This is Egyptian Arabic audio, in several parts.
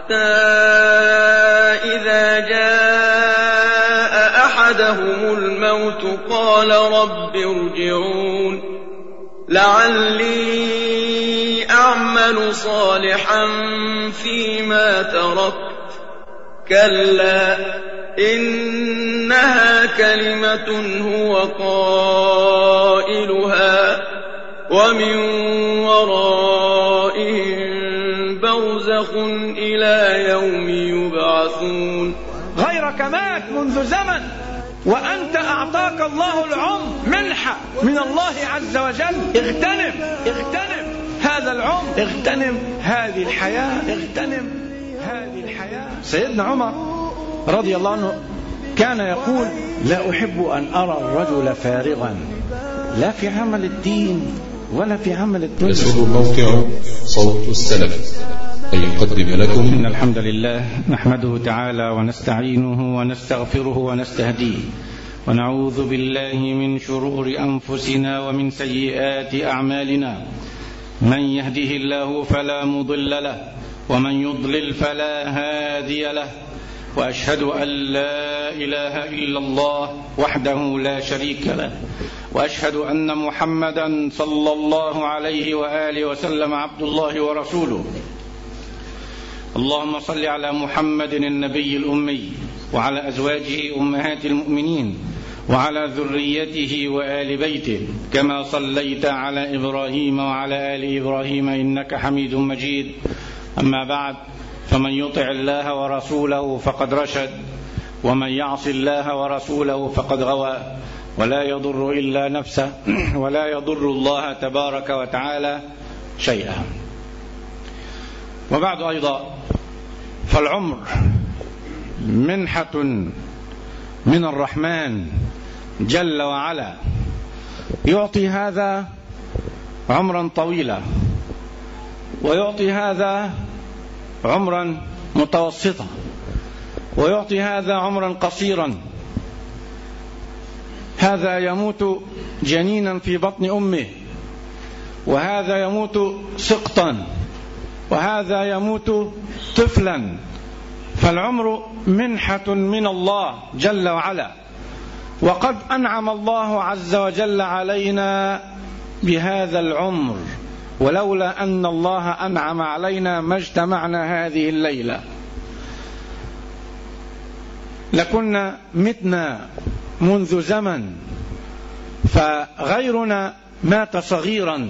حتى إذا جاء أحدهم الموت قال رب ارجعون لعلي أعمل صالحا فيما تركت كلا إنها كلمة هو قائلها ومن ورائهم برزخ إلى يوم يبعثون غيرك مات منذ زمن وأنت أعطاك الله العمر منحة من الله عز وجل اغتنم اغتنم هذا العمر اغتنم هذه الحياة اغتنم هذه الحياة سيدنا عمر رضي الله عنه كان يقول لا أحب أن أرى الرجل فارغا لا في عمل الدين ولا في عمل الدنيا يسر موقع صوت السلف أن يقدم إن لكم الحمد لله نحمده تعالى ونستعينه ونستغفره ونستهديه ونعوذ بالله من شرور أنفسنا ومن سيئات أعمالنا من يهده الله فلا مضل له ومن يضلل فلا هادي له وأشهد أن لا إله إلا الله وحده لا شريك له وأشهد أن محمدا صلى الله عليه وآله وسلم عبد الله ورسوله اللهم صل على محمد النبي الأمي وعلى أزواجه أمهات المؤمنين وعلى ذريته وآل بيته كما صليت على إبراهيم وعلى آل إبراهيم إنك حميد مجيد أما بعد فمن يطع الله ورسوله فقد رشد ومن يعص الله ورسوله فقد غوى ولا يضر إلا نفسه ولا يضر الله تبارك وتعالى شيئا وبعد أيضا فالعمر منحة من الرحمن جل وعلا يعطي هذا عمرا طويلا ويعطي هذا عمرا متوسطا ويعطي هذا عمرا قصيرا هذا يموت جنينا في بطن امه وهذا يموت سقطا وهذا يموت طفلا فالعمر منحة من الله جل وعلا وقد أنعم الله عز وجل علينا بهذا العمر ولولا أن الله أنعم علينا ما اجتمعنا هذه الليلة لكنا متنا منذ زمن فغيرنا مات صغيرا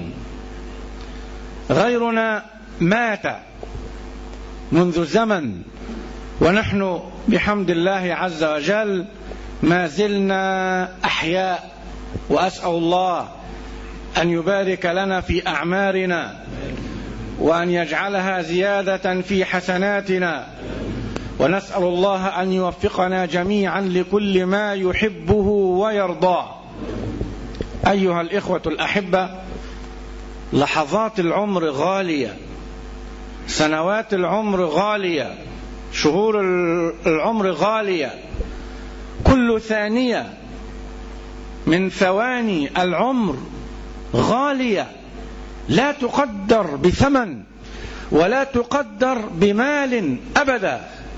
غيرنا مات منذ زمن ونحن بحمد الله عز وجل ما زلنا احياء واسال الله ان يبارك لنا في اعمارنا وان يجعلها زياده في حسناتنا ونسال الله ان يوفقنا جميعا لكل ما يحبه ويرضاه ايها الاخوه الاحبه لحظات العمر غاليه سنوات العمر غاليه شهور العمر غاليه كل ثانيه من ثواني العمر غاليه لا تقدر بثمن ولا تقدر بمال ابدا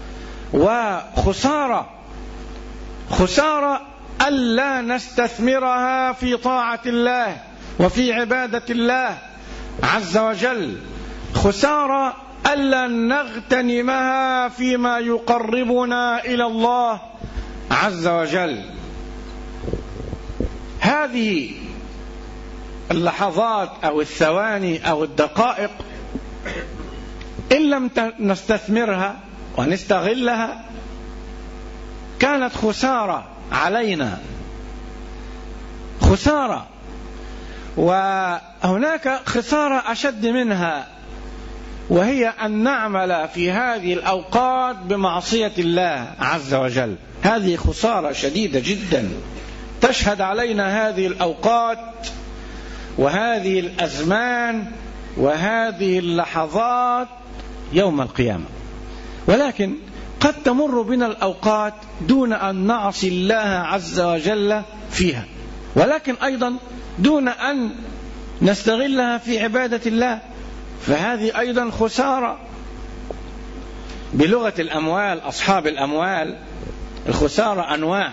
وخساره خساره الا نستثمرها في طاعه الله وفي عباده الله عز وجل خساره الا نغتنمها فيما يقربنا الى الله عز وجل هذه اللحظات او الثواني او الدقائق ان لم نستثمرها ونستغلها كانت خساره علينا خساره وهناك خساره اشد منها وهي ان نعمل في هذه الاوقات بمعصيه الله عز وجل هذه خساره شديده جدا تشهد علينا هذه الاوقات وهذه الازمان وهذه اللحظات يوم القيامه ولكن قد تمر بنا الاوقات دون ان نعصي الله عز وجل فيها ولكن ايضا دون ان نستغلها في عباده الله فهذه ايضا خساره بلغة الأموال أصحاب الأموال الخسارة أنواع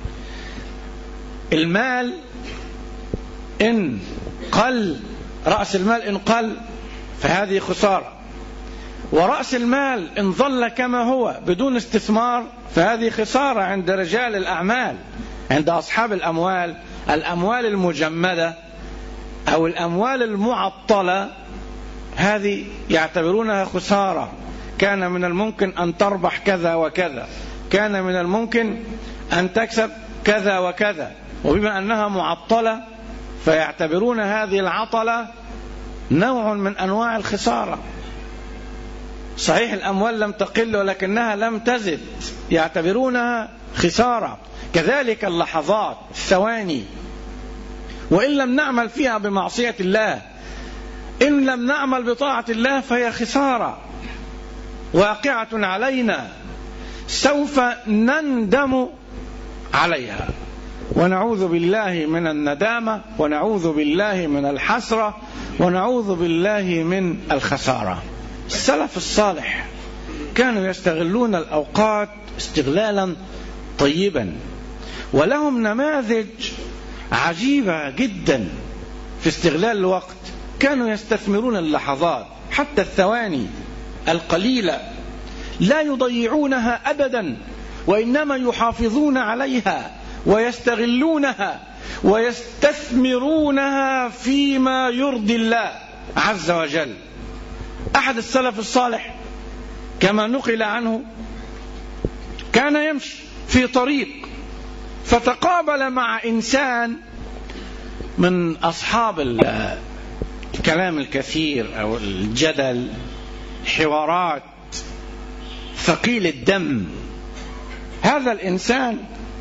المال إن قل رأس المال إن قل فهذه خسارة ورأس المال إن ظل كما هو بدون استثمار فهذه خسارة عند رجال الأعمال عند أصحاب الأموال الأموال المجمدة أو الأموال المعطلة هذه يعتبرونها خسارة كان من الممكن أن تربح كذا وكذا كان من الممكن أن تكسب كذا وكذا وبما أنها معطلة فيعتبرون هذه العطلة نوع من أنواع الخسارة صحيح الأموال لم تقل ولكنها لم تزد يعتبرونها خسارة كذلك اللحظات الثواني وإن لم نعمل فيها بمعصية الله إن لم نعمل بطاعة الله فهي خسارة واقعة علينا سوف نندم عليها ونعوذ بالله من الندامة ونعوذ بالله من الحسرة ونعوذ بالله من الخسارة السلف الصالح كانوا يستغلون الأوقات استغلالا طيبا ولهم نماذج عجيبة جدا في استغلال الوقت كانوا يستثمرون اللحظات حتى الثواني القليلة لا يضيعونها أبدا وإنما يحافظون عليها ويستغلونها ويستثمرونها فيما يرضي الله عز وجل أحد السلف الصالح كما نقل عنه كان يمشي في طريق فتقابل مع إنسان من أصحاب الكلام الكثير أو الجدل حوارات ثقيل الدم هذا الإنسان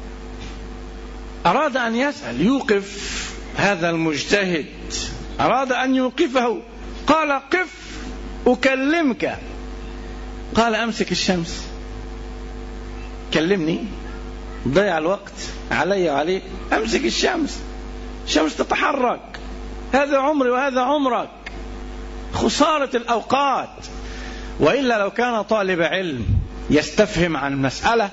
أراد أن يسأل يوقف هذا المجتهد أراد أن يوقفه قال قف أكلمك قال أمسك الشمس كلمني ضيع الوقت علي وعليك أمسك الشمس الشمس تتحرك هذا عمري وهذا عمرك خسارة الأوقات وإلا لو كان طالب علم يستفهم عن مسألة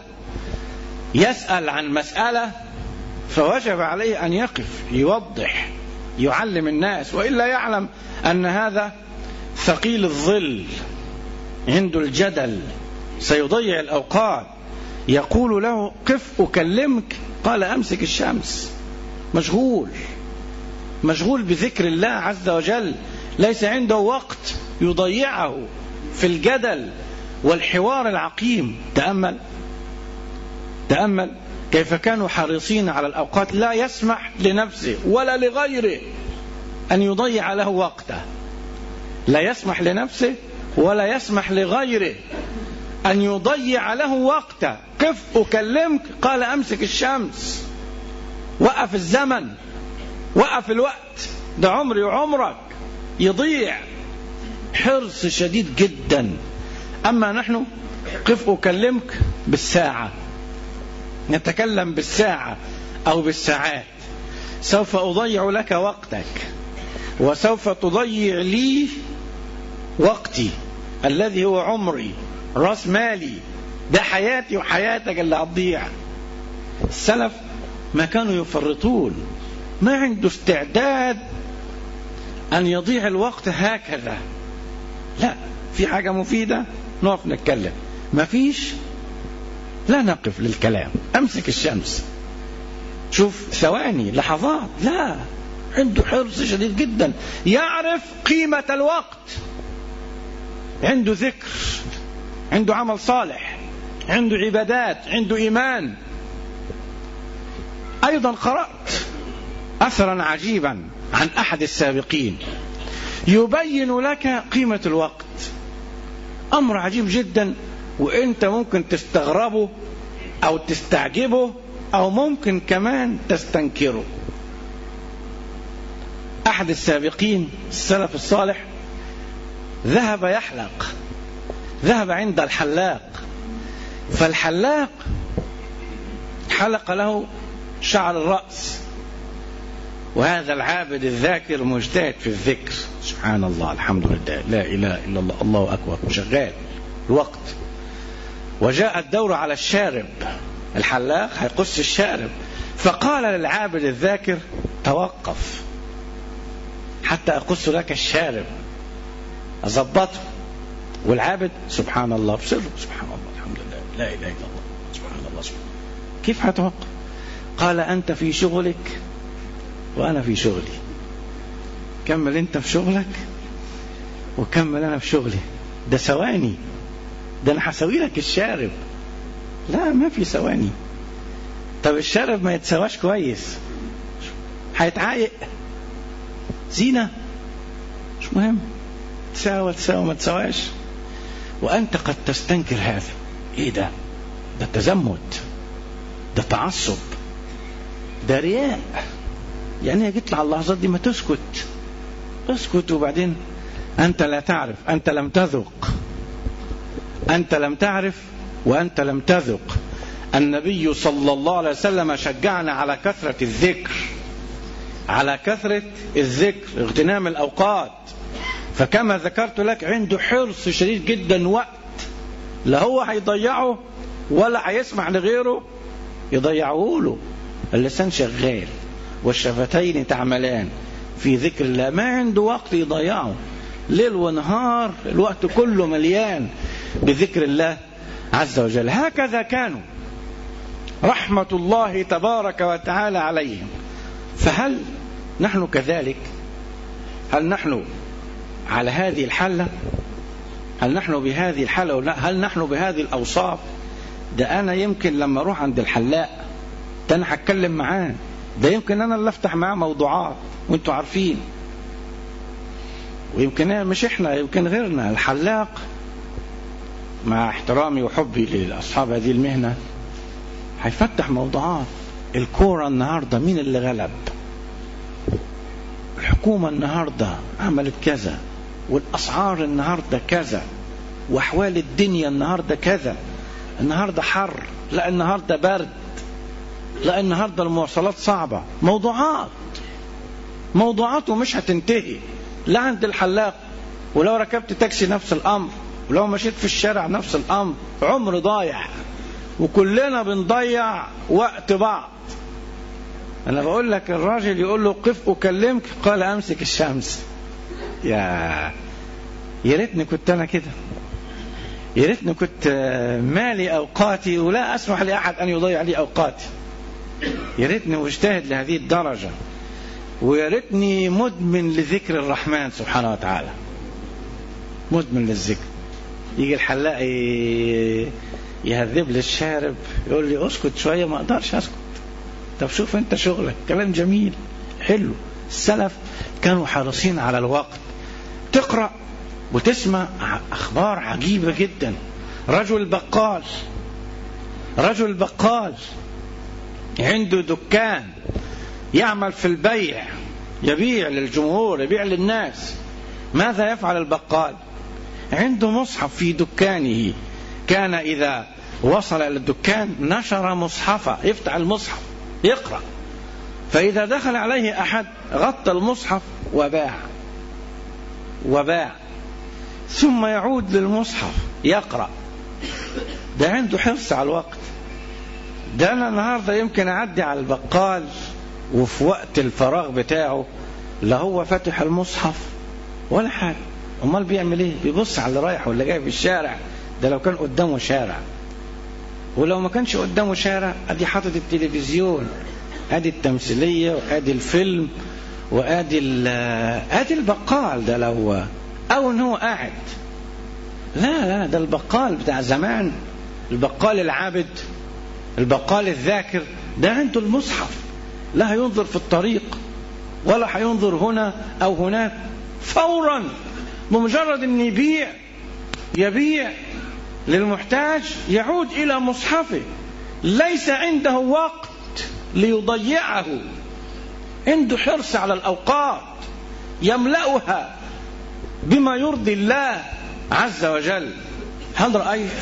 يسأل عن مسألة فوجب عليه أن يقف يوضح يعلم الناس وإلا يعلم أن هذا ثقيل الظل عنده الجدل سيضيع الأوقات يقول له قف أكلمك قال أمسك الشمس مشغول مشغول بذكر الله عز وجل ليس عنده وقت يضيعه في الجدل والحوار العقيم تأمل تأمل كيف كانوا حريصين على الأوقات لا يسمح لنفسه ولا لغيره أن يضيع له وقته لا يسمح لنفسه ولا يسمح لغيره أن يضيع له وقته قف أكلمك قال أمسك الشمس وقف الزمن وقف الوقت ده عمري وعمرك يضيع حرص شديد جدا أما نحن قف أكلمك بالساعة نتكلم بالساعة أو بالساعات سوف أضيع لك وقتك وسوف تضيع لي وقتي الذي هو عمري راس مالي ده حياتي وحياتك اللي هتضيع السلف ما كانوا يفرطون ما عنده استعداد أن يضيع الوقت هكذا لا في حاجة مفيدة نقف نتكلم ما فيش لا نقف للكلام أمسك الشمس شوف ثواني لحظات لا عنده حرص شديد جدا يعرف قيمة الوقت عنده ذكر عنده عمل صالح عنده عبادات عنده إيمان أيضا قرأت أثرا عجيبا عن أحد السابقين يبين لك قيمة الوقت أمر عجيب جدا وأنت ممكن تستغربه أو تستعجبه أو ممكن كمان تستنكره أحد السابقين السلف الصالح ذهب يحلق ذهب عند الحلاق فالحلاق حلق له شعر الرأس وهذا العابد الذاكر مجتهد في الذكر سبحان الله الحمد لله لا إله إلا الله الله أكبر شغال الوقت وجاء الدور على الشارب الحلاق هيقص الشارب فقال للعابد الذاكر توقف حتى أقص لك الشارب أظبطه والعابد سبحان الله بسره سبحان الله الحمد لله لا إله إلا الله سبحان الله سبحان الله كيف هتوقف قال أنت في شغلك وأنا في شغلي كمل أنت في شغلك وكمل أنا في شغلي ده ثواني ده أنا هسوي لك الشارب لا ما في ثواني طب الشارب ما يتسواش كويس هيتعايق زينة مش مهم تساوى تساوى ما تسواش وأنت قد تستنكر هذا إيه ده ده تزمت ده تعصب ده رياء يعني هي جيت على اللحظات دي ما تسكت اسكت وبعدين أنت لا تعرف أنت لم تذق أنت لم تعرف وأنت لم تذق النبي صلى الله عليه وسلم شجعنا على كثرة الذكر على كثرة الذكر اغتنام الأوقات فكما ذكرت لك عنده حرص شديد جدا وقت لا هو هيضيعه ولا هيسمح لغيره يضيعه له اللسان شغال والشفتين تعملان في ذكر الله ما عنده وقت يضيعه ليل ونهار الوقت كله مليان بذكر الله عز وجل هكذا كانوا رحمة الله تبارك وتعالى عليهم فهل نحن كذلك هل نحن على هذه الحلة هل نحن بهذه الحالة ولا هل نحن بهذه الأوصاف ده أنا يمكن لما أروح عند الحلاق ده أنا هتكلم معاه ده يمكن أنا اللي أفتح معاه موضوعات وأنتوا عارفين ويمكن مش إحنا يمكن غيرنا الحلاق مع احترامي وحبي لأصحاب هذه المهنة هيفتح موضوعات الكورة النهاردة مين اللي غلب الحكومة النهاردة عملت كذا والأسعار النهاردة كذا وأحوال الدنيا النهاردة كذا النهاردة حر لا النهاردة برد لا النهاردة المواصلات صعبة موضوعات موضوعات ومش هتنتهي لا عند الحلاق ولو ركبت تاكسي نفس الأمر ولو مشيت في الشارع نفس الأمر عمر ضايع وكلنا بنضيع وقت بعض أنا بقول لك الراجل يقول له قف أكلمك قال أمسك الشمس يا يا ريتني كنت أنا كده يا ريتني كنت مالي أوقاتي ولا أسمح لأحد أن يضيع لي أوقاتي يا ريتني مجتهد لهذه الدرجة ويا ريتني مدمن لذكر الرحمن سبحانه وتعالى مدمن للذكر يجي الحلاق يهذب لي الشارب يقول لي اسكت شويه ما اقدرش اسكت طب شوف انت شغلك كلام جميل حلو السلف كانوا حريصين على الوقت تقرا وتسمع اخبار عجيبه جدا رجل بقال رجل بقال عنده دكان يعمل في البيع يبيع للجمهور يبيع للناس ماذا يفعل البقال عنده مصحف في دكانه كان إذا وصل إلى الدكان نشر مصحفا يفتح المصحف يقرأ فإذا دخل عليه أحد غطى المصحف وباع وباع ثم يعود للمصحف يقرأ ده عنده حرص على الوقت ده أنا النهاردة يمكن أعدي على البقال وفي وقت الفراغ بتاعه لا هو فاتح المصحف ولا حاجة امال بيعمل ايه بيبص على اللي رايح واللي جاي في الشارع ده لو كان قدامه شارع ولو ما كانش قدامه شارع ادي حاطط التلفزيون ادي التمثيليه وادي الفيلم وادي ادي البقال ده لو او ان هو قاعد لا لا ده البقال بتاع زمان البقال العابد البقال الذاكر ده عنده المصحف لا هينظر في الطريق ولا هينظر هنا او هناك فورا بمجرد ان يبيع يبيع للمحتاج يعود الى مصحفه ليس عنده وقت ليضيعه عنده حرص على الاوقات يملاها بما يرضي الله عز وجل هل رايت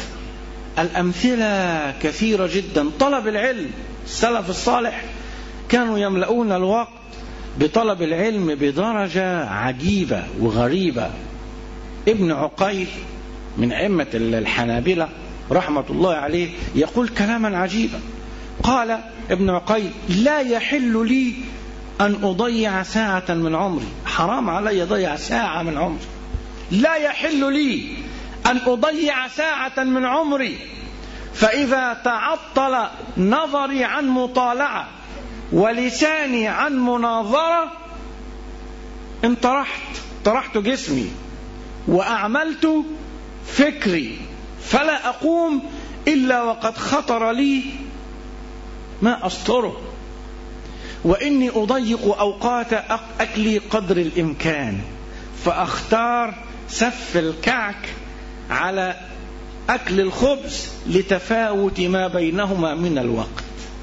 الامثله كثيره جدا طلب العلم السلف الصالح كانوا يملؤون الوقت بطلب العلم بدرجه عجيبه وغريبه ابن عقيل من أئمة الحنابلة رحمة الله عليه يقول كلاما عجيبا قال ابن عقيل لا يحل لي أن أضيع ساعة من عمري حرام علي أضيع ساعة من عمري لا يحل لي أن أضيع ساعة من عمري فإذا تعطل نظري عن مطالعة ولساني عن مناظرة انطرحت طرحت جسمي وأعملت فكري فلا أقوم إلا وقد خطر لي ما أسطره وإني أضيق أوقات أكلي قدر الإمكان فأختار سف الكعك على أكل الخبز لتفاوت ما بينهما من الوقت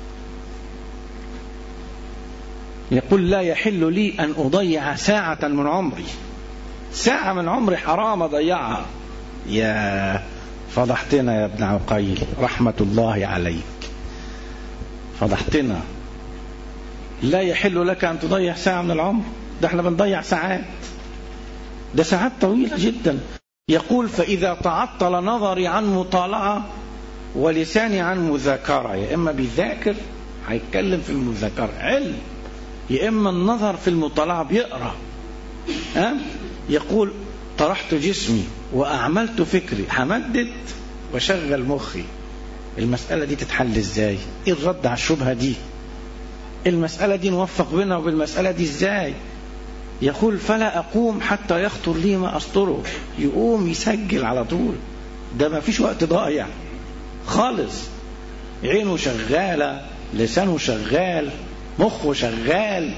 يقول لا يحل لي أن أضيع ساعة من عمري ساعة من عمري حرام أضيعها يا فضحتنا يا ابن عقيل رحمة الله عليك فضحتنا لا يحل لك أن تضيع ساعة من العمر ده احنا بنضيع ساعات ده ساعات طويلة جدا يقول فإذا تعطل نظري عن مطالعة ولساني عن مذاكرة يا إما بيذاكر هيتكلم في المذاكرة علم يا إما النظر في المطالعة بيقرأ ها؟ يقول طرحت جسمي وأعملت فكري همدد وشغل مخي المسألة دي تتحل ازاي ايه الرد على الشبهة دي المسألة دي نوفق بينها وبالمسألة دي ازاي يقول فلا أقوم حتى يخطر لي ما أسطره يقوم يسجل على طول ده ما فيش وقت ضايع خالص عينه شغالة لسانه شغال مخه شغال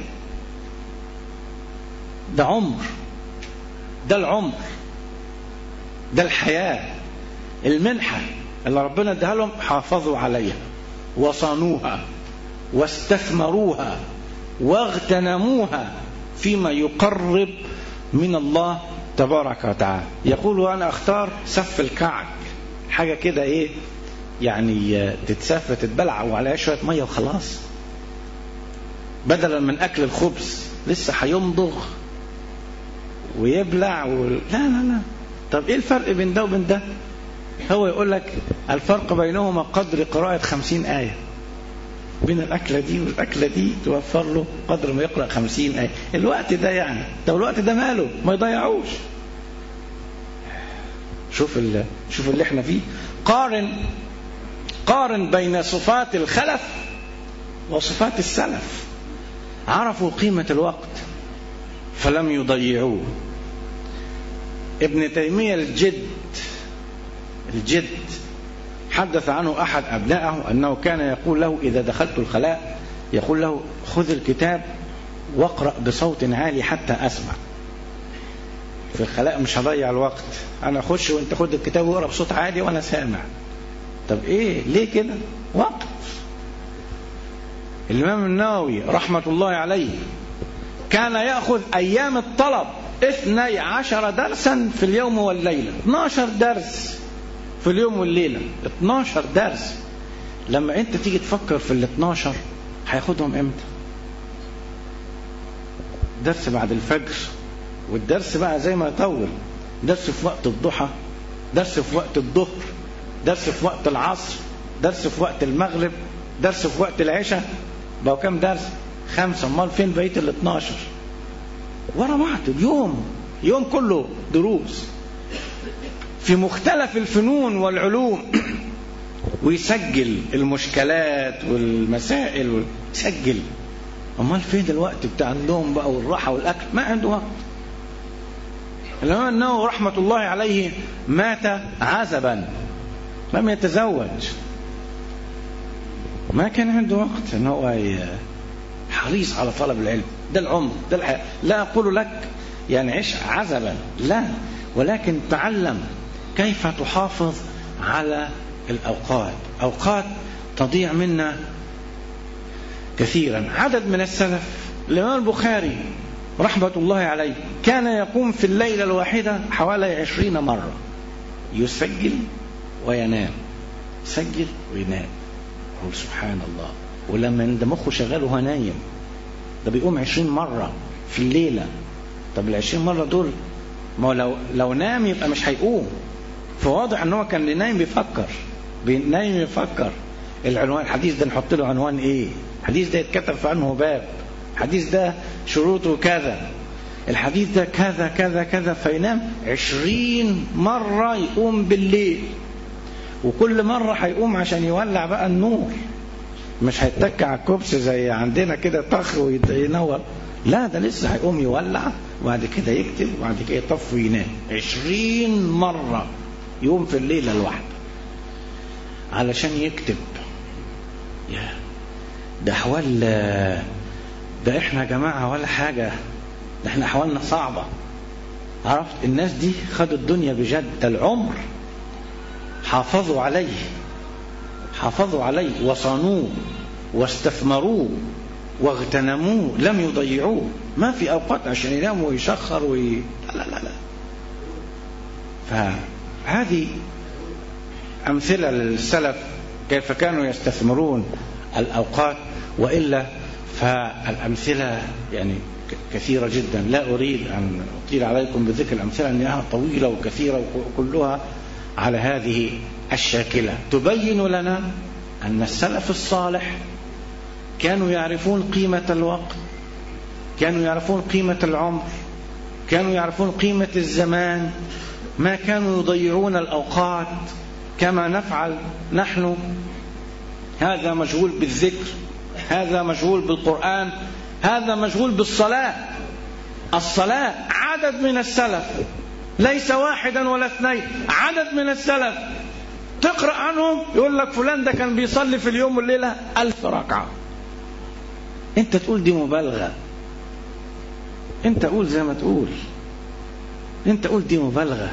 ده عمر ده العمر ده الحياة المنحة اللي ربنا اداها لهم حافظوا عليها وصانوها واستثمروها واغتنموها فيما يقرب من الله تبارك وتعالى يقول وانا اختار سف الكعك حاجه كده ايه يعني تتسف تتبلع وعليها شويه ميه وخلاص بدلا من اكل الخبز لسه هيمضغ ويبلع و... لا لا لا طب ايه الفرق بين ده وبين ده هو يقول لك الفرق بينهما قدر قراءة خمسين آية بين الأكلة دي والأكلة دي توفر له قدر ما يقرأ خمسين آية الوقت ده يعني طب الوقت ده ماله ما يضيعوش شوف اللي شوف اللي احنا فيه قارن قارن بين صفات الخلف وصفات السلف عرفوا قيمة الوقت فلم يضيعوه ابن تيمية الجد الجد حدث عنه أحد أبنائه أنه كان يقول له إذا دخلت الخلاء يقول له خذ الكتاب واقرأ بصوت عالي حتى أسمع في الخلاء مش هضيع الوقت أنا أخش وأنت خد الكتاب واقرأ بصوت عالي وأنا سامع طب إيه ليه كده وقت الإمام النووي رحمة الله عليه كان يأخذ أيام الطلب اثني عشر درسا في اليوم والليلة 12 درس في اليوم والليلة 12 درس لما انت تيجي تفكر في ال 12 هياخدهم امتى درس بعد الفجر والدرس بقى زي ما يطول درس في وقت الضحى درس في وقت الظهر درس في وقت العصر درس في وقت المغرب درس في وقت العشاء بقوا كام درس خمسة امال فين بقية ال 12 ورا بعض اليوم يوم كله دروس في مختلف الفنون والعلوم ويسجل المشكلات والمسائل يسجل امال فين الوقت بتاع النوم بقى والراحه والاكل ما عنده وقت الامام النووي رحمه الله عليه مات عزبا لم يتزوج ما كان عنده وقت ان هو حريص على طلب العلم ده العمر ده الحياة. لا اقول لك يعني عش عزبا لا ولكن تعلم كيف تحافظ على الأوقات أوقات تضيع منا كثيرا عدد من السلف الإمام البخاري رحمة الله عليه كان يقوم في الليلة الواحدة حوالي عشرين مرة يسجل وينام يسجل وينام يقول سبحان الله ولما ده مخه شغال وهو نايم ده بيقوم عشرين مرة في الليلة طب العشرين مرة دول ما لو لو نام يبقى مش هيقوم فواضح ان هو كان نايم بيفكر نايم يفكر العنوان الحديث ده نحط له عنوان ايه الحديث ده يتكتب في عنه باب الحديث ده شروطه كذا الحديث ده كذا كذا كذا فينام عشرين مرة يقوم بالليل وكل مرة هيقوم عشان يولع بقى النور مش هيتك على الكبس زي عندنا كده طخ وينور لا ده لسه هيقوم يولع وبعد كده يكتب وبعد كده يطفي وينام عشرين مرة يقوم في الليلة الواحدة علشان يكتب يا ده أحوال ده احنا يا جماعة ولا حاجة ده احنا أحوالنا صعبة عرفت الناس دي خدوا الدنيا بجد ده العمر حافظوا عليه حافظوا عليه وصانوه واستثمروه واغتنموه لم يضيعوه ما في أوقات عشان ينام ويشخر وي... لا لا لا, لا. فهذه أمثلة للسلف كيف كانوا يستثمرون الأوقات وإلا فالأمثلة يعني كثيرة جدا لا أريد أن أطيل عليكم بذكر الأمثلة أنها طويلة وكثيرة وكلها على هذه الشاكلة تبين لنا أن السلف الصالح كانوا يعرفون قيمة الوقت كانوا يعرفون قيمة العمر كانوا يعرفون قيمة الزمان ما كانوا يضيعون الأوقات كما نفعل نحن هذا مشغول بالذكر هذا مشغول بالقرآن هذا مشغول بالصلاة الصلاة عدد من السلف ليس واحدا ولا اثنين عدد من السلف تقرأ عنهم يقول لك فلان ده كان بيصلي في اليوم والليلة ألف ركعة انت تقول دي مبالغة انت قول زي ما تقول انت قول دي مبالغة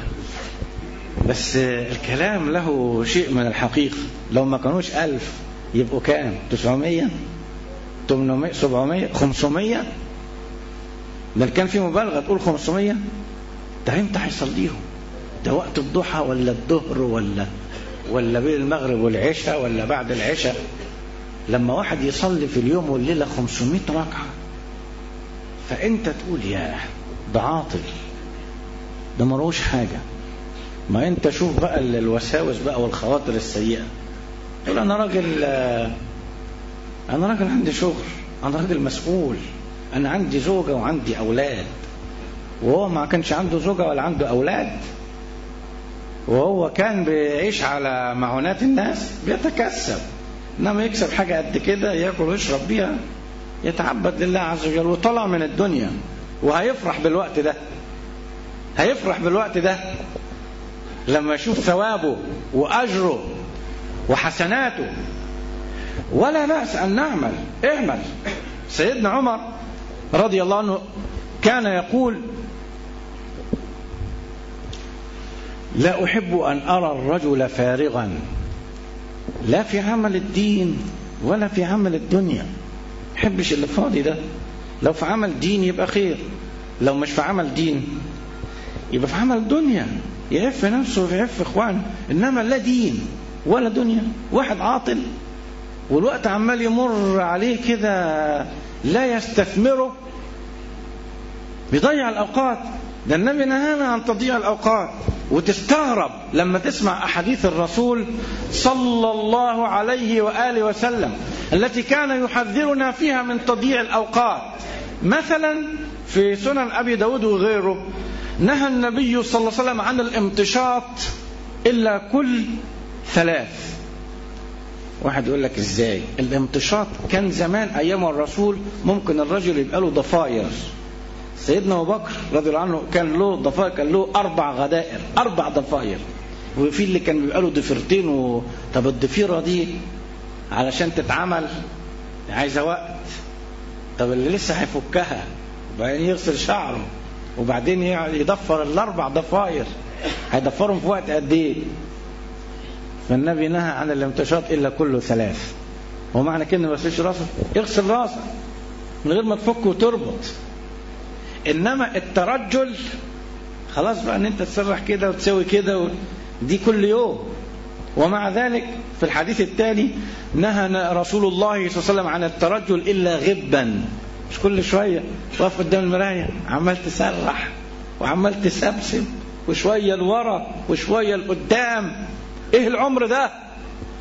بس الكلام له شيء من الحقيقة لو ما كانوش ألف يبقوا كام تسعمية تمنمية سبعمية خمسمية بل كان في مبالغة تقول خمسمية ده امتى هيصليهم ده وقت الضحى ولا الظهر ولا ولا بين المغرب والعشاء ولا بعد العشاء لما واحد يصلي في اليوم والليلة 500 ركعة فأنت تقول يا ده عاطل ده ملوش حاجة ما أنت شوف بقى الوساوس بقى والخواطر السيئة تقول أنا راجل أنا راجل عندي شغل أنا راجل مسؤول أنا عندي زوجة وعندي أولاد وهو ما كانش عنده زوجة ولا عنده أولاد وهو كان بيعيش على معونات الناس بيتكسب انما يكسب حاجة قد كده ياكل ويشرب بيها يتعبد لله عز وجل وطلع من الدنيا وهيفرح بالوقت ده هيفرح بالوقت ده لما يشوف ثوابه وأجره وحسناته ولا بأس أن نعمل اعمل سيدنا عمر رضي الله عنه كان يقول لا أحب أن أرى الرجل فارغا لا في عمل الدين ولا في عمل الدنيا حبش اللي فاضي ده لو في عمل دين يبقى خير لو مش في عمل دين يبقى في عمل دنيا يعف نفسه ويعف اخوانه انما لا دين ولا دنيا واحد عاطل والوقت عمال يمر عليه كده لا يستثمره بيضيع الاوقات ده النبي نهانا عن تضييع الاوقات وتستغرب لما تسمع احاديث الرسول صلى الله عليه واله وسلم التي كان يحذرنا فيها من تضييع الاوقات مثلا في سنن ابي داود وغيره نهى النبي صلى الله عليه وسلم عن الامتشاط الا كل ثلاث واحد يقول لك ازاي الامتشاط كان زمان ايام الرسول ممكن الرجل يبقى له ضفاير سيدنا ابو بكر رضي الله عنه كان له ضفائر كان له اربع غدائر اربع ضفاير وفي اللي كان بيبقى له ضفيرتين و... طب الضفيره دي علشان تتعمل عايزه وقت طب اللي لسه هيفكها وبعدين يغسل شعره وبعدين يضفر الاربع ضفاير هيضفرهم في وقت قد ايه فالنبي نهى عن الامتشاط الا كله ثلاث ومعنى كده ما يغسلش راسه يغسل راسه من غير ما تفك وتربط انما الترجل خلاص بقى ان انت تسرح كده وتسوي كده و... دي كل يوم ومع ذلك في الحديث التالي نهى رسول الله صلى الله عليه وسلم عن الترجل الا غبا مش كل شويه واقف قدام المرايه عمال تسرح وعمال تسبسب وشويه لورا وشويه لقدام ايه العمر ده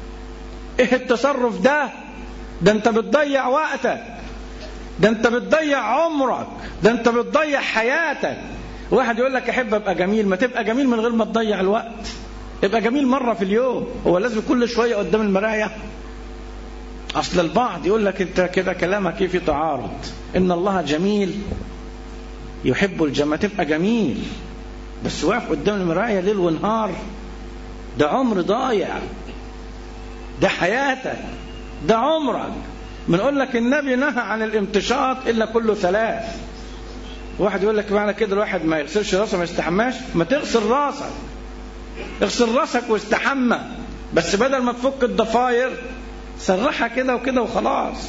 ايه التصرف ده ده انت بتضيع وقتك ده انت بتضيع عمرك ده انت بتضيع حياتك واحد يقول لك احب ابقى جميل ما تبقى جميل من غير ما تضيع الوقت ابقى جميل مرة في اليوم هو لازم كل شوية قدام المراية اصل البعض يقول لك انت كده كلامك ايه في تعارض ان الله جميل يحب الجمال تبقى جميل بس واقف قدام المراية ليل ونهار ده عمر ضايع ده حياتك ده عمرك بنقول لك النبي نهى عن الامتشاط الا كل ثلاث واحد يقول لك معنى كده الواحد ما يغسلش راسه ما يستحماش ما تغسل راسك اغسل راسك واستحمى بس بدل ما تفك الضفاير سرحها كده وكده وخلاص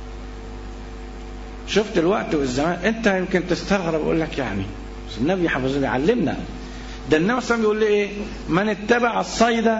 شفت الوقت والزمان انت يمكن تستغرب اقول لك يعني بس النبي حفظنا علمنا ده النبي صلى الله عليه وسلم يقول لي ايه من اتبع الصيد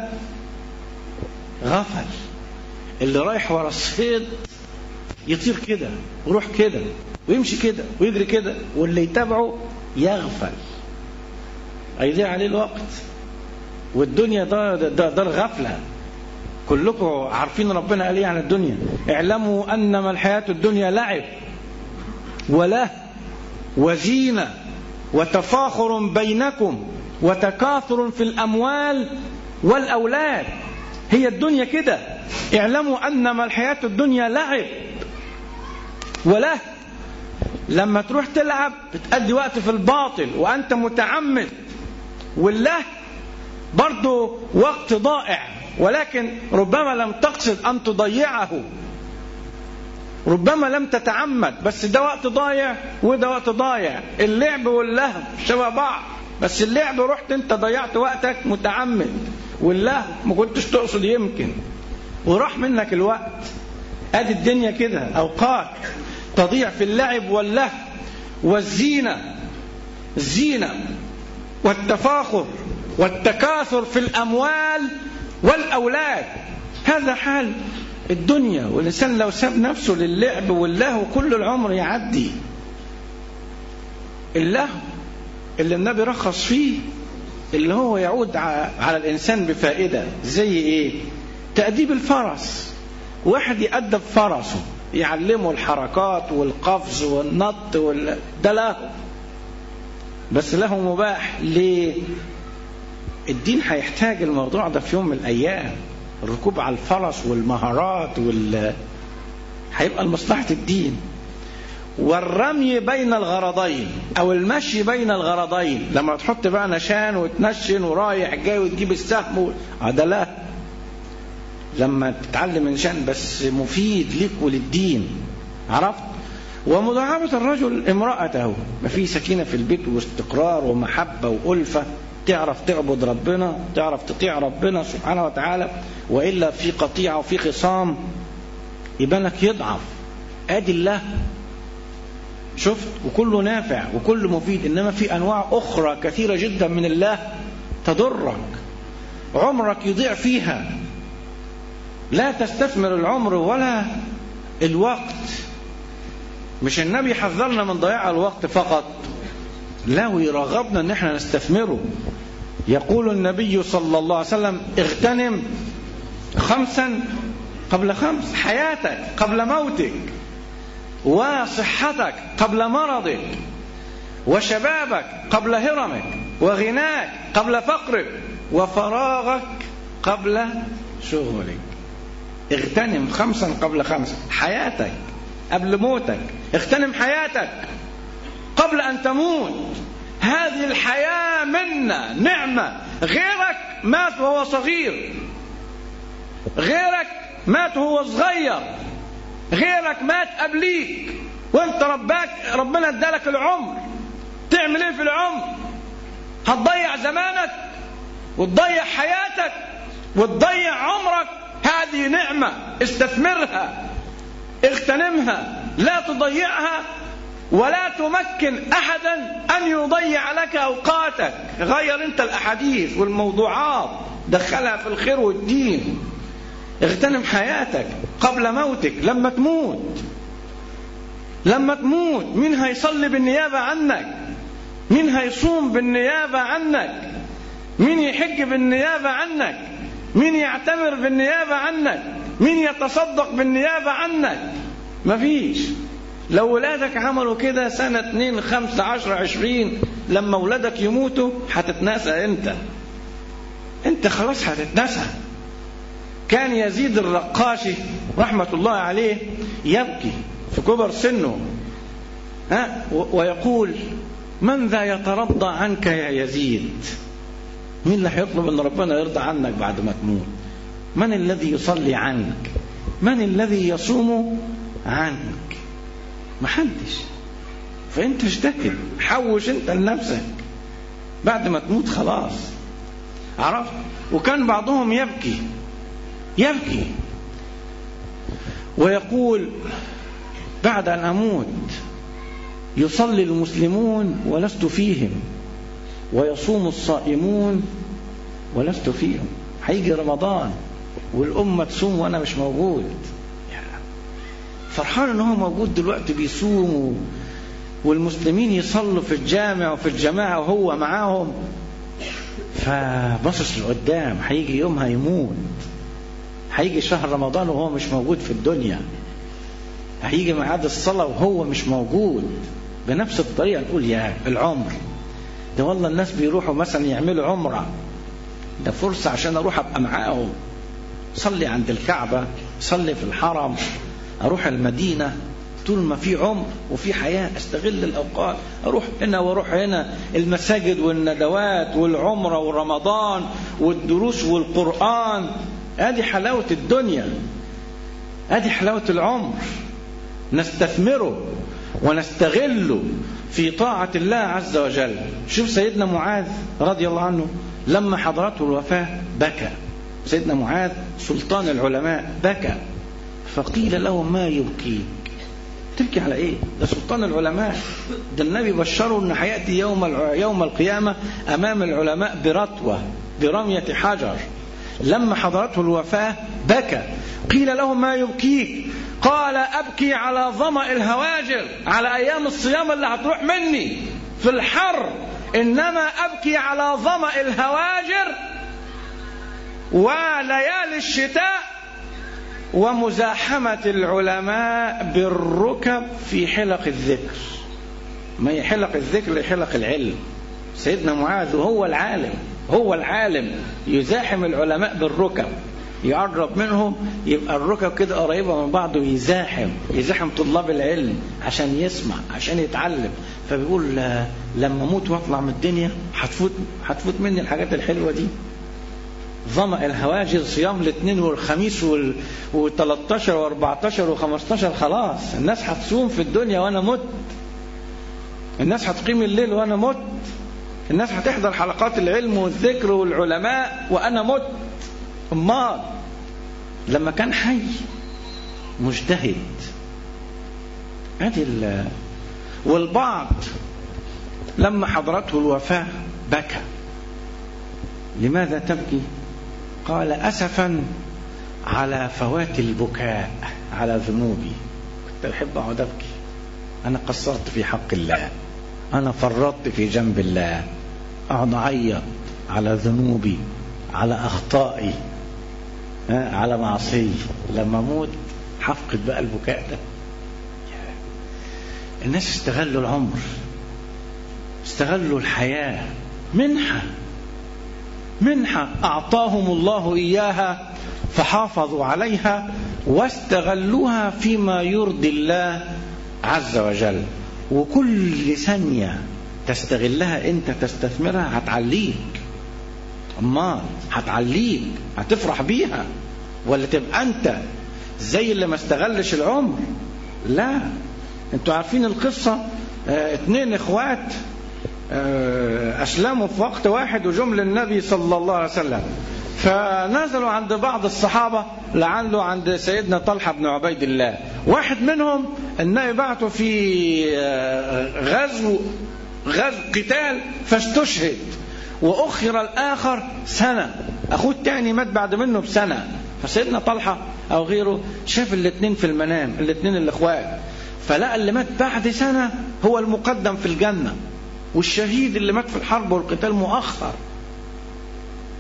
غفل اللي رايح ورا الصيد يطير كده ويروح كده ويمشي كده ويجري كده واللي يتابعه يغفل هيضيع عليه الوقت والدنيا ده ده, ده الغفله كلكم عارفين ربنا قال ايه عن الدنيا اعلموا انما الحياه الدنيا لعب وله وزينه وتفاخر بينكم وتكاثر في الاموال والاولاد هي الدنيا كده اعلموا انما الحياه الدنيا لعب وله لما تروح تلعب بتأدي وقت في الباطل وأنت متعمد والله برضه وقت ضائع ولكن ربما لم تقصد أن تضيعه ربما لم تتعمد بس ده وقت ضايع وده وقت ضايع اللعب واللهو شبه بعض بس اللعب رحت انت ضيعت وقتك متعمد واللهو ما كنتش تقصد يمكن وراح منك الوقت ادي الدنيا كده اوقات تضيع في اللعب واللهو والزينه الزينه والتفاخر والتكاثر في الاموال والاولاد هذا حال الدنيا والإنسان لو ساب نفسه للعب واللهو كل العمر يعدي اللهو اللي النبي رخص فيه اللي هو يعود على الإنسان بفائدة زي إيه تأديب الفرس واحد يأدب فرسه يعلمه الحركات والقفز والنط وال... ده له بس له مباح ليه الدين هيحتاج الموضوع ده في يوم من الأيام الركوب على الفرس والمهارات وال هيبقى لمصلحة الدين والرمي بين الغرضين او المشي بين الغرضين لما تحط بقى نشان وتنشن ورايح جاي وتجيب السهم ده لا لما تتعلم نشان بس مفيد ليك وللدين عرفت ومداعبة الرجل امرأته ما في سكينة في البيت واستقرار ومحبة وألفة تعرف تعبد ربنا تعرف تطيع ربنا سبحانه وتعالى وإلا في قطيعة وفي خصام يبانك يضعف ادي الله شفت وكله نافع وكله مفيد انما في انواع اخرى كثيره جدا من الله تضرك عمرك يضيع فيها لا تستثمر العمر ولا الوقت مش النبي حذرنا من ضياع الوقت فقط لا ويرغبنا ان احنا نستثمره يقول النبي صلى الله عليه وسلم اغتنم خمسا قبل خمس حياتك قبل موتك وصحتك قبل مرضك وشبابك قبل هرمك وغناك قبل فقرك وفراغك قبل شغلك اغتنم خمسا قبل خمس حياتك قبل موتك اغتنم حياتك قبل ان تموت هذه الحياه منا نعمه غيرك مات وهو صغير غيرك مات وهو صغير غيرك مات قبليك وانت رباك ربنا ادالك العمر تعمل ايه في العمر هتضيع زمانك وتضيع حياتك وتضيع عمرك هذه نعمة استثمرها اغتنمها لا تضيعها ولا تمكن احدا ان يضيع لك اوقاتك غير انت الاحاديث والموضوعات دخلها في الخير والدين اغتنم حياتك قبل موتك لما تموت لما تموت مين هيصلي بالنيابة عنك مين هيصوم بالنيابة عنك مين يحج بالنيابة عنك مين يعتمر بالنيابة عنك مين يتصدق بالنيابة عنك مفيش لو ولادك عملوا كده سنة اتنين خمسة عشر عشرين لما ولادك يموتوا هتتناسى انت انت خلاص هتتنسى كان يزيد الرقاشي رحمة الله عليه يبكي في كبر سنه ها ويقول من ذا يترضى عنك يا يزيد مين اللي هيطلب ان ربنا يرضى عنك بعد ما تموت من الذي يصلي عنك من الذي يصوم عنك محدش فانت اجتهد حوش انت لنفسك بعد ما تموت خلاص عرفت وكان بعضهم يبكي يبكي ويقول بعد ان اموت يصلي المسلمون ولست فيهم ويصوم الصائمون ولست فيهم هيجي رمضان والأمة تصوم وأنا مش موجود فرحان ان هو موجود دلوقتي بيصوم والمسلمين يصلوا في الجامع وفي الجماعة وهو معاهم فبصص لقدام هيجي يومها يموت هيجي شهر رمضان وهو مش موجود في الدنيا هيجي ميعاد الصلاة وهو مش موجود بنفس الطريقة نقول يا العمر ده والله الناس بيروحوا مثلا يعملوا عمرة ده فرصة عشان أروح أبقى معاهم صلي عند الكعبة صلي في الحرم أروح المدينة طول ما في عمر وفي حياة استغل الأوقات أروح هنا وأروح هنا المساجد والندوات والعمرة ورمضان والدروس والقرآن هذه حلاوة الدنيا هذه حلاوة العمر نستثمره ونستغله في طاعة الله عز وجل شوف سيدنا معاذ رضي الله عنه لما حضرته الوفاة بكى سيدنا معاذ سلطان العلماء بكى فقيل له ما يبكيك تبكي على ايه ده سلطان العلماء ده النبي بشره ان هياتي يوم يوم القيامه امام العلماء برتوه برميه حجر لما حضرته الوفاه بكى قيل له ما يبكيك قال ابكي على ظما الهواجر على ايام الصيام اللي هتروح مني في الحر انما ابكي على ظما الهواجر وليالي الشتاء ومزاحمة العلماء بالركب في حلق الذكر ما هي حلق الذكر حلق العلم سيدنا معاذ هو العالم هو العالم يزاحم العلماء بالركب يقرب منهم يبقى الركب كده قريبة من بعض ويزاحم يزاحم طلاب العلم عشان يسمع عشان يتعلم فبيقول لما اموت واطلع من الدنيا هتفوت هتفوت مني الحاجات الحلوه دي ظمأ الهواجر صيام الاثنين والخميس وال 13 و14 و15 خلاص الناس هتصوم في الدنيا وانا مت الناس هتقيم الليل وانا مت الناس هتحضر حلقات العلم والذكر والعلماء وانا مت امال لما كان حي مجتهد هذه والبعض لما حضرته الوفاة بكى لماذا تبكي قال أسفا على فوات البكاء على ذنوبي كنت أحب أقعد أبكي أنا قصرت في حق الله أنا فرطت في جنب الله أقعد أعيط على ذنوبي على أخطائي على معصية لما أموت حفقد بقى البكاء ده الناس استغلوا العمر استغلوا الحياة منحة منحة أعطاهم الله إياها فحافظوا عليها واستغلوها فيما يرضي الله عز وجل وكل ثانية تستغلها أنت تستثمرها هتعليك أما هتعليك هتفرح بيها ولا تبقى أنت زي اللي ما استغلش العمر لا انتوا عارفين القصة اه اتنين اخوات اه اسلموا في وقت واحد وجم للنبي صلى الله عليه وسلم فنزلوا عند بعض الصحابة لعله عند سيدنا طلحة بن عبيد الله واحد منهم النبي بعته في غزو غزو قتال فاستشهد وأخر الآخر سنة أخوه الثاني مات بعد منه بسنة فسيدنا طلحة أو غيره شاف الاثنين في المنام الاثنين الإخوات فلقى اللي مات بعد سنة هو المقدم في الجنة والشهيد اللي مات في الحرب والقتال مؤخر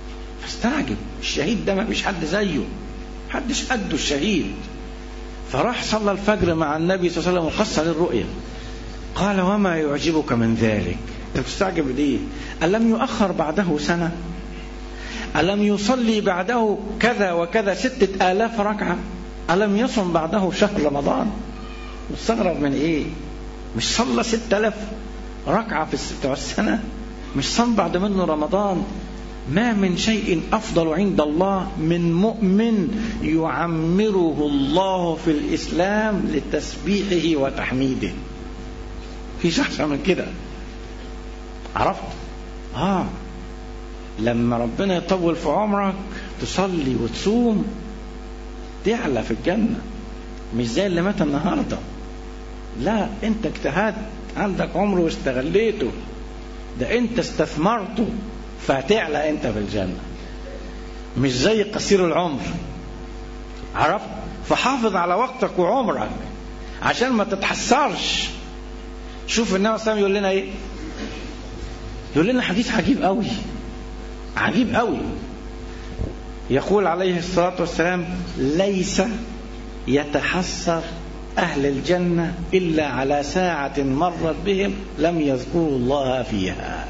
فاستعجب الشهيد ده ما فيش حد زيه محدش قده الشهيد فراح صلى الفجر مع النبي صلى الله عليه وسلم وقص عليه الرؤيا قال وما يعجبك من ذلك انت بتستعجب ليه ألم يؤخر بعده سنة ألم يصلي بعده كذا وكذا ستة آلاف ركعة ألم يصم بعده شهر رمضان مستغرب من إيه مش صلى ستة آلاف ركعة في بتوع السنة مش صم بعد منه رمضان ما من شيء أفضل عند الله من مؤمن يعمره الله في الإسلام لتسبيحه وتحميده فيش أحسن من كده عرفت آه لما ربنا يطول في عمرك تصلي وتصوم تعلى في الجنة مش زي اللي مات النهاردة لا انت اجتهدت عندك عمر واستغليته ده انت استثمرته فهتعلى انت في الجنة مش زي قصير العمر عرفت فحافظ على وقتك وعمرك عشان ما تتحسرش شوف النبي صلى الله عليه وسلم يقول لنا ايه يقول لنا حديث عجيب قوي عجيب قوي يقول عليه الصلاة والسلام ليس يتحسر أهل الجنة إلا على ساعة مرت بهم لم يذكروا الله فيها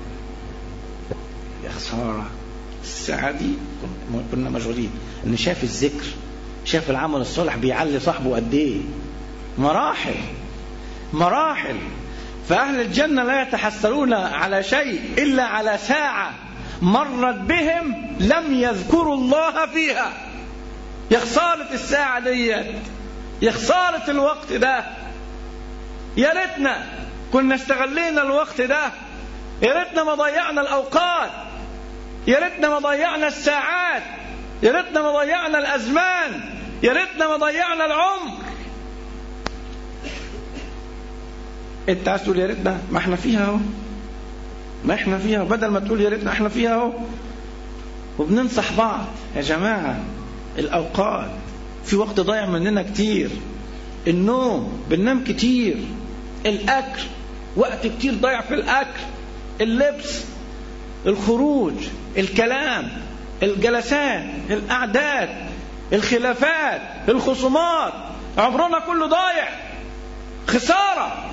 يا خسارة الساعة دي كنا مشغولين إن شاف الذكر شاف العمل الصالح بيعلي صاحبه قد إيه مراحل مراحل فأهل الجنة لا يتحسرون على شيء إلا على ساعة مرت بهم لم يذكروا الله فيها يا خسارة الساعة ديت يا خسارة الوقت ده يا ريتنا كنا استغلينا الوقت ده يا ريتنا ما ضيعنا الأوقات يا ريتنا ما ضيعنا الساعات يا ريتنا ما ضيعنا الأزمان يا ريتنا ما ضيعنا العمر انت عايز تقول يا ريتنا ما احنا فيها اهو ما احنا فيها بدل ما تقول يا ريتنا احنا فيها اهو وبننصح بعض يا جماعة الأوقات في وقت ضايع مننا كتير النوم بننام كتير الأكل وقت كتير ضايع في الأكل اللبس الخروج الكلام الجلسات الأعداد الخلافات الخصومات عمرنا كله ضايع خسارة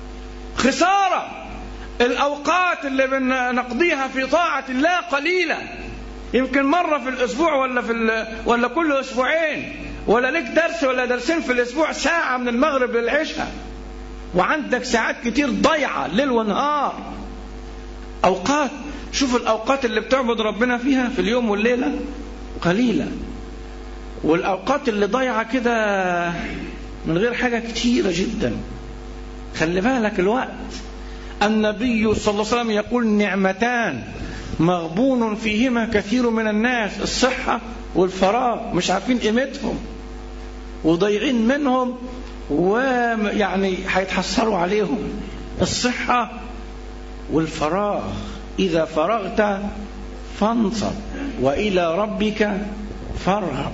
خسارة الأوقات اللي بنقضيها في طاعة الله قليلة يمكن مرة في الأسبوع ولا في ولا كل أسبوعين ولا لك درس ولا درسين في الأسبوع ساعة من المغرب للعشاء وعندك ساعات كتير ضيعة ليل ونهار أوقات شوف الأوقات اللي بتعبد ربنا فيها في اليوم والليلة قليلة والأوقات اللي ضايعة كده من غير حاجة كتيرة جدا خلي بالك الوقت النبي صلى الله عليه وسلم يقول نعمتان مغبون فيهما كثير من الناس الصحة والفراغ مش عارفين قيمتهم وضايعين منهم ويعني هيتحسروا عليهم الصحة والفراغ إذا فرغت فانصب وإلى ربك فارغب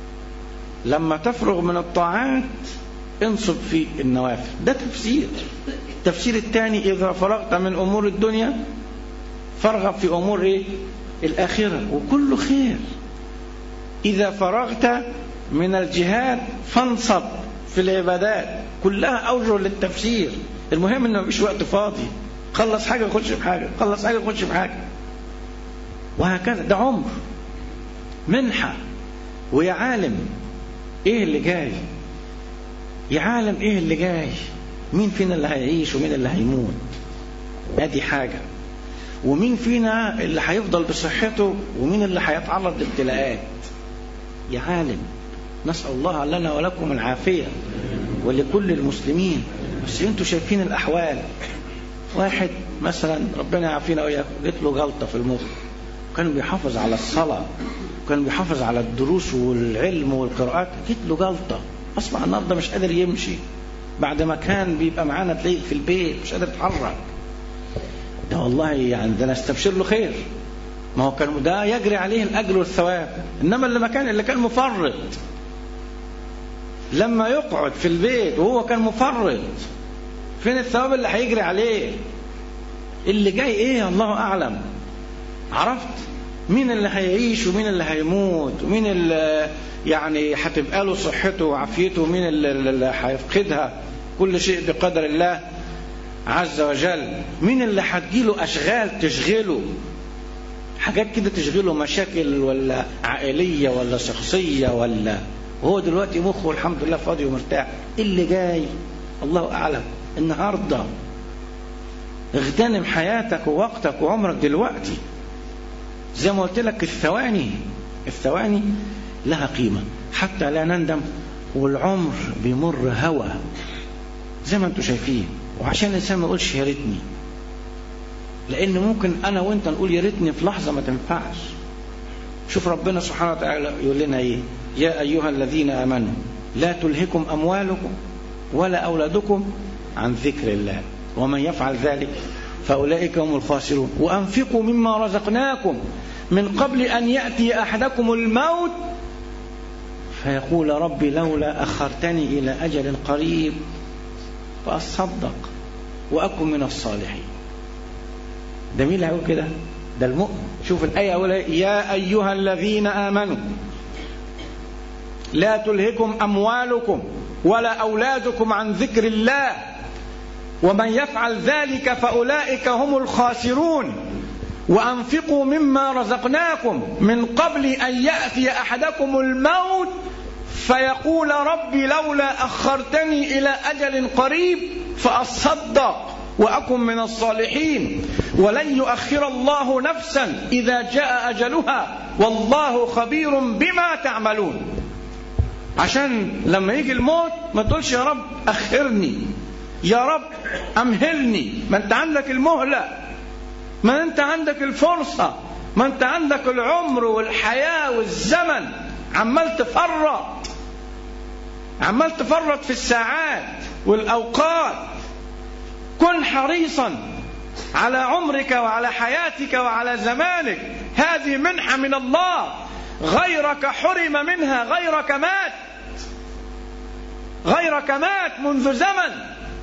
لما تفرغ من الطاعات انصب في النوافل ده تفسير التفسير الثاني إذا فرغت من أمور الدنيا فارغب في أمور إيه؟ الآخرة وكله خير إذا فرغت من الجهاد فانصب في العبادات كلها أوجه للتفسير المهم إنه مفيش وقت فاضي خلص حاجة خش في حاجة خلص حاجة خش في حاجة وهكذا ده عمر منحة ويا عالم ايه اللي جاي يا عالم ايه اللي جاي مين فينا اللي هيعيش ومين اللي هيموت ادي حاجة ومين فينا اللي هيفضل بصحته ومين اللي هيتعرض لابتلاءات يا عالم نسأل الله لنا ولكم العافية ولكل المسلمين بس انتوا شايفين الأحوال واحد مثلا ربنا يعافينا وإياكم جت له جلطة في المخ كان بيحافظ على الصلاة وكان بيحافظ على الدروس والعلم والقراءات جت له جلطة أصبح النهارده مش قادر يمشي بعد ما كان بيبقى معانا تلاقيه في البيت مش قادر يتحرك ده والله يعني ده نستبشر له خير ما هو كان ده يجري عليه الأجر والثواب إنما اللي ما كان اللي كان مفرط لما يقعد في البيت وهو كان مفرط فين الثواب اللي هيجري عليه اللي جاي ايه الله اعلم عرفت مين اللي هيعيش ومين اللي هيموت ومين اللي يعني هتبقى له صحته وعافيته ومين اللي اللي هيفقدها كل شيء بقدر الله عز وجل مين اللي هتجيله أشغال تشغله حاجات كده تشغله مشاكل ولا عائلية ولا شخصية ولا وهو دلوقتي مخه الحمد لله فاضي ومرتاح إيه اللي جاي الله أعلم النهاردة اغتنم حياتك ووقتك وعمرك دلوقتي زي ما قلت لك الثواني الثواني لها قيمة حتى لا نندم والعمر بيمر هوى زي ما انتم شايفين وعشان الانسان ما يقولش يا ريتني لان ممكن انا وانت نقول يا ريتني في لحظه ما تنفعش شوف ربنا سبحانه وتعالى يقول لنا ايه يا ايها الذين امنوا لا تلهكم اموالكم ولا اولادكم عن ذكر الله ومن يفعل ذلك فاولئك هم الخاسرون وانفقوا مما رزقناكم من قبل ان ياتي احدكم الموت فيقول ربي لولا اخرتني الى اجل قريب فاصدق واكن من الصالحين ده مين اللي هيقول كده ده المؤمن شوف الآية أولى يا أيها الذين آمنوا لا تلهكم أموالكم ولا أولادكم عن ذكر الله ومن يفعل ذلك فأولئك هم الخاسرون وأنفقوا مما رزقناكم من قبل أن يأتي أحدكم الموت فيقول ربي لولا أخرتني إلى أجل قريب فأصدق وأكن من الصالحين ولن يؤخر الله نفسا إذا جاء أجلها والله خبير بما تعملون عشان لما يجي الموت ما تقولش يا رب أخرني يا رب أمهلني ما أنت عندك المهلة ما أنت عندك الفرصة ما أنت عندك العمر والحياة والزمن عمال تفرط عمال تفرط في الساعات والأوقات كن حريصا على عمرك وعلى حياتك وعلى زمانك هذه منحة من الله غيرك حرم منها غيرك مات غيرك مات منذ زمن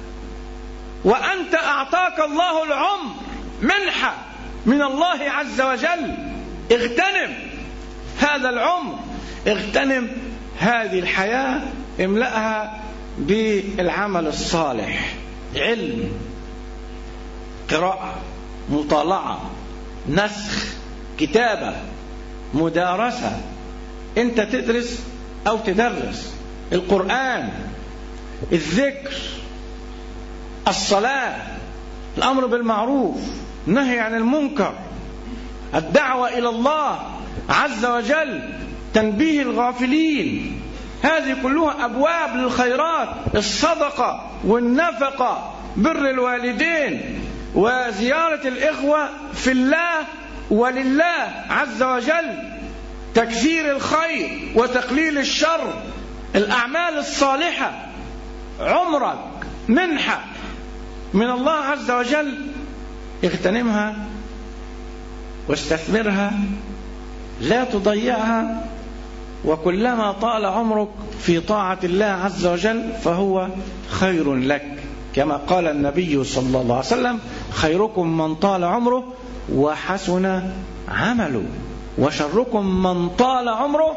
وأنت أعطاك الله العمر منحة من الله عز وجل اغتنم هذا العمر اغتنم هذه الحياة املأها بالعمل الصالح علم قراءة مطالعة نسخ كتابة مدارسة أنت تدرس أو تدرس القرآن الذكر الصلاة الأمر بالمعروف النهي عن المنكر الدعوة إلى الله عز وجل تنبيه الغافلين هذه كلها أبواب للخيرات الصدقة والنفقة بر الوالدين وزيارة الإخوة في الله ولله عز وجل تكثير الخير وتقليل الشر الأعمال الصالحة عمرك منحة من الله عز وجل اغتنمها واستثمرها لا تضيعها وكلما طال عمرك في طاعة الله عز وجل فهو خير لك كما قال النبي صلى الله عليه وسلم خيركم من طال عمره وحسن عمله وشركم من طال عمره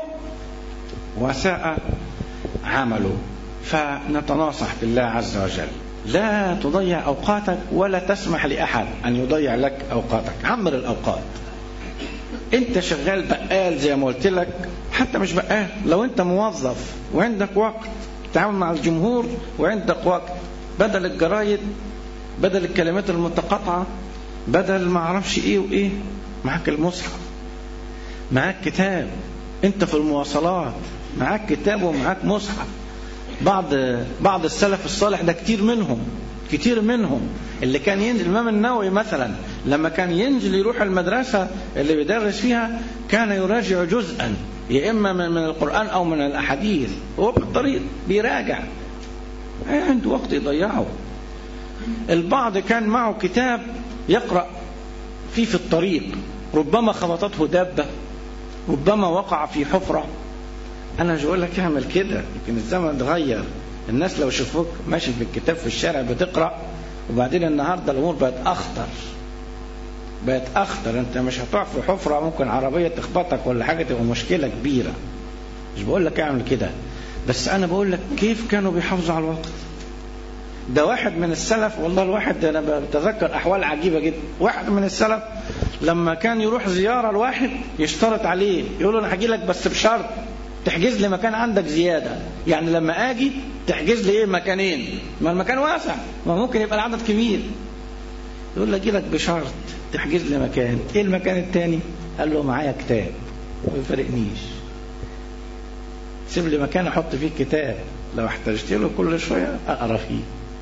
وساء عمله فنتناصح بالله عز وجل لا تضيع أوقاتك ولا تسمح لأحد أن يضيع لك أوقاتك عمر الأوقات انت شغال بقال زي ما قلت لك حتى مش بقال لو انت موظف وعندك وقت تتعامل مع الجمهور وعندك وقت بدل الجرايد بدل الكلمات المتقاطعة بدل ما اعرفش ايه وايه معاك المصحف معاك كتاب انت في المواصلات معاك كتاب ومعاك مصحف بعض بعض السلف الصالح ده كتير منهم كتير منهم اللي كان ينزل الإمام النووي مثلا لما كان ينزل يروح المدرسة اللي بيدرس فيها كان يراجع جزءا يا إما من, من القرآن أو من الأحاديث هو بالطريق بيراجع عنده وقت يضيعه البعض كان معه كتاب يقرأ فيه في الطريق ربما خبطته دابة ربما وقع في حفرة أنا مش بقول لك اعمل كده يمكن الزمن اتغير الناس لو شافوك ماشي في الكتاب في الشارع بتقرأ وبعدين النهاردة الأمور بقت أخطر بقت اخطر انت مش هتقع في حفره ممكن عربيه تخبطك ولا حاجه تبقى مشكله كبيره مش بقول لك اعمل كده بس انا بقول لك كيف كانوا بيحافظوا على الوقت ده واحد من السلف والله الواحد انا بتذكر احوال عجيبه جدا واحد من السلف لما كان يروح زياره لواحد يشترط عليه يقول له انا هاجي لك بس بشرط تحجز لي مكان عندك زياده يعني لما اجي تحجز لي ايه مكانين ما المكان واسع ما ممكن يبقى العدد كبير يقول له اجي لك بشرط تحجز لي مكان ايه المكان التاني قال له معايا كتاب ما يفرقنيش سيب لي مكان احط فيه كتاب لو احتجت له كل شويه اقرا فيه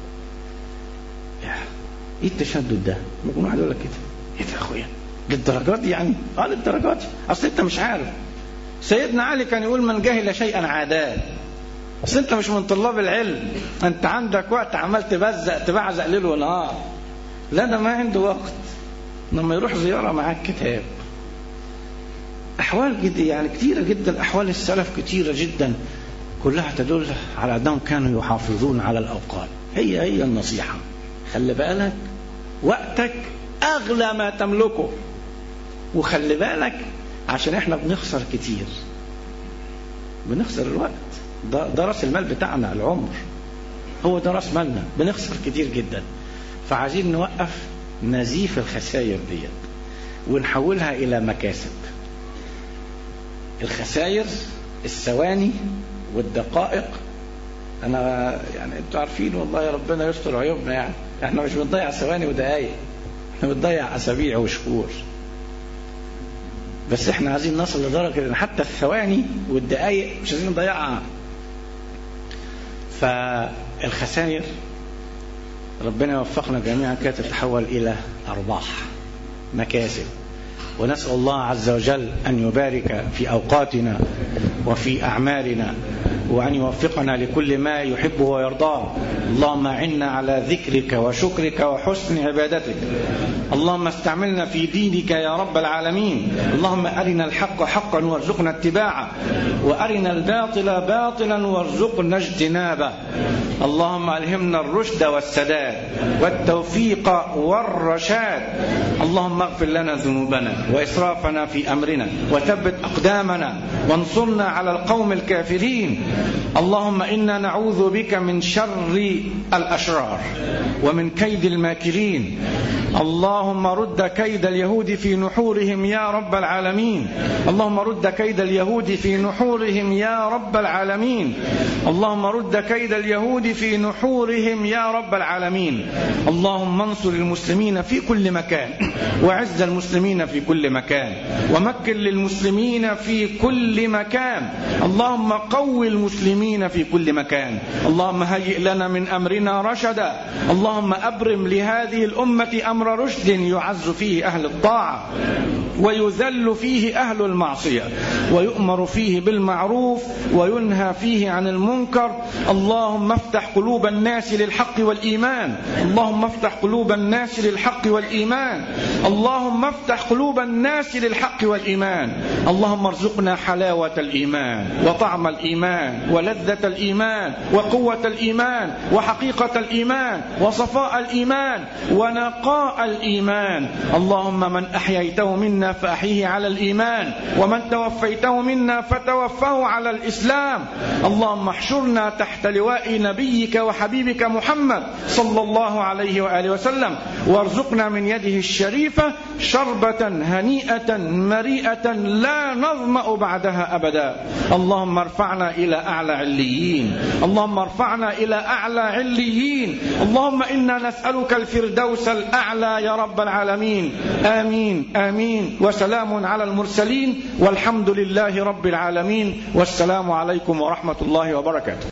ايه التشدد ده؟ ممكن واحد يقول لك كده ايه ده يا اخويا؟ للدرجات دي يعني؟ اه للدرجات دي اصل انت مش عارف سيدنا علي كان يقول من جهل شيئا عاداه بس انت مش من طلاب العلم انت عندك وقت عمال تبزق تبعزق ليل ونهار لا ده ما عنده وقت لما يروح زيارة معاك كتاب أحوال جد يعني كثيرة جدا أحوال السلف كثيرة جدا كلها تدل على أنهم كانوا يحافظون على الأوقات هي هي النصيحة خلي بالك وقتك أغلى ما تملكه وخلي بالك عشان احنا بنخسر كتير بنخسر الوقت ده, ده راس المال بتاعنا العمر هو ده راس مالنا بنخسر كتير جدا فعايزين نوقف نزيف الخسائر ديت ونحولها الى مكاسب الخسائر الثواني والدقائق انا يعني انتوا عارفين والله يا ربنا يستر عيوبنا يعني احنا مش بنضيع ثواني ودقائق احنا بنضيع اسابيع وشهور بس احنا عايزين نصل لدرجه ان حتى الثواني والدقائق مش عايزين نضيعها فالخسائر ربنا يوفقنا جميعا كي تتحول الى ارباح مكاسب ونسال الله عز وجل ان يبارك في اوقاتنا وفي اعمالنا وأن يوفقنا لكل ما يحبه ويرضاه اللهم عنا على ذكرك وشكرك وحسن عبادتك اللهم استعملنا في دينك يا رب العالمين اللهم أرنا الحق حقا وارزقنا اتباعه وأرنا الباطل باطلا وارزقنا اجتنابه اللهم ألهمنا الرشد والسداد والتوفيق والرشاد اللهم اغفر لنا ذنوبنا وإسرافنا في أمرنا وثبت أقدامنا وانصرنا على القوم الكافرين اللهم انا نعوذ بك من شر الاشرار ومن كيد الماكرين اللهم رد كيد اليهود في نحورهم يا رب العالمين اللهم رد كيد اليهود في نحورهم يا رب العالمين اللهم رد كيد اليهود في نحورهم يا رب العالمين اللهم انصر المسلمين في كل مكان وعز المسلمين في كل مكان ومكن للمسلمين في كل مكان اللهم قوي المسلمين في كل مكان اللهم هيئ لنا من امرنا رشدا اللهم ابرم لهذه الامه امر رشد يعز فيه اهل الطاعه ويذل فيه اهل المعصيه ويؤمر فيه بالمعروف وينهى فيه عن المنكر اللهم افتح قلوب الناس للحق والايمان اللهم افتح قلوب الناس للحق والايمان اللهم افتح قلوب الناس للحق والايمان اللهم ارزقنا حلاوه الايمان وطعم الايمان ولذه الايمان وقوه الايمان وحقيقه الايمان وصفاء الايمان ونقاء الايمان اللهم من احييته منا فاحيه على الايمان ومن توفيته منا فتوفه على الاسلام اللهم احشرنا تحت لواء نبيك وحبيبك محمد صلى الله عليه واله وسلم وارزقنا من يده الشريفه شربه هنيئه مريئه لا نظما بعدها ابدا اللهم ارفعنا الى اعلى عليين اللهم ارفعنا الى اعلى عليين اللهم انا نسالك الفردوس الاعلى يا رب العالمين امين امين وسلام على المرسلين والحمد لله رب العالمين والسلام عليكم ورحمه الله وبركاته